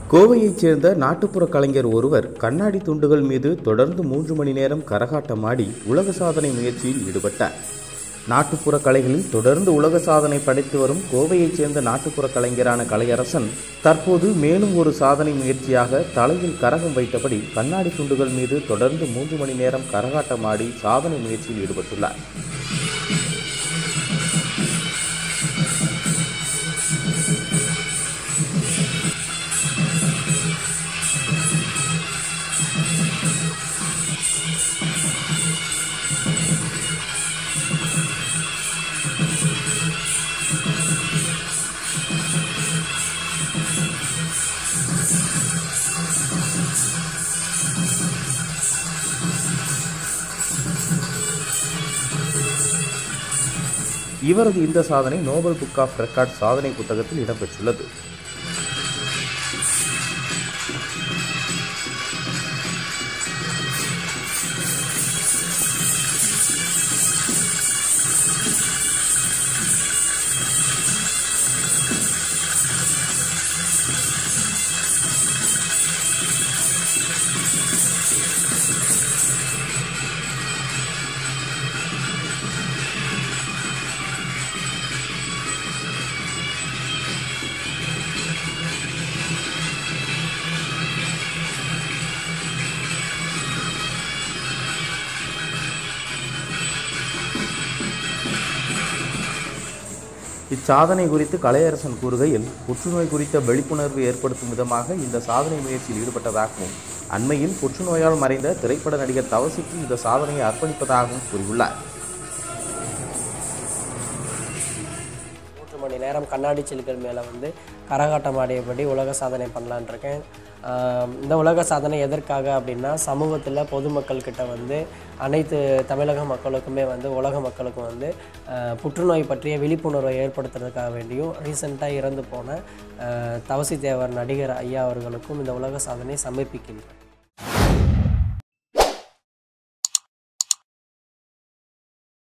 கோவையைச் சேர்ந்த நாட்டுப்புற கலைஞர் ஒருவர் கண்ணாடி துண்டுகள் மீது தொடர்ந்து மூன்று மணி நேரம் கரகாட்டமாடி உலக சாதனை முயற்சியில் ஈடுபட்டார் நாட்டுப்புற கலைகளில் தொடர்ந்து உலக சாதனை படைத்து வரும் கோவையைச் சேர்ந்த நாட்டுப்புற கலைஞரான கலையரசன் தற்போது மேலும் ஒரு சாதனை முயற்சியாக தலையில் கரகம் வைத்தபடி கண்ணாடி துண்டுகள் மீது தொடர்ந்து மூன்று மணி நேரம் கரகாட்டமாடி சாதனை முயற்சியில் ஈடுபட்டுள்ளார் இவரது இந்த சாதனை நோபல் புக் ஆஃப் ரெக்கார்ட் சாதனை புத்தகத்தில் இடம்பெற்றுள்ளது இச்சாதனை குறித்து கலையரசன் கூறுகையில் புற்றுநோய் குறித்த விழிப்புணர்வு ஏற்படுத்தும் விதமாக இந்த சாதனை முயற்சியில் ஈடுபட்டதாகவும் அண்மையில் புற்றுநோயால் மறைந்த திரைப்பட நடிகர் தவசிக்கு இந்த சாதனையை அர்ப்பணிப்பதாகவும் கூறியுள்ளார் மூன்று மணி நேரம் கண்ணாடி சில்லுகள் மேலே வந்து கரகாட்டம் ஆடியபடி உலக சாதனை பண்ணலான்னு இருக்கேன் ஆம், இந்த உலக சாதனை எதற்காக அப்படின்னா சமூகத்தில் பொதுமக்கள்கிட்ட வந்து அனைத்து தமிழக மக்களுக்குமே வந்து உலக மக்களுக்கும் வந்து ஆஹ், புற்றுநோய் பற்றிய விழிப்புணர்வை ஏற்படுத்துறதுக்காக வேண்டியும் ரீசெண்டாக இறந்து போன ஆஹ், தவசி தேவர் நடிகர் ஐயா அவர்களுக்கும் இந்த உலக சாதனை சமர்ப்பிக்கின்றேன்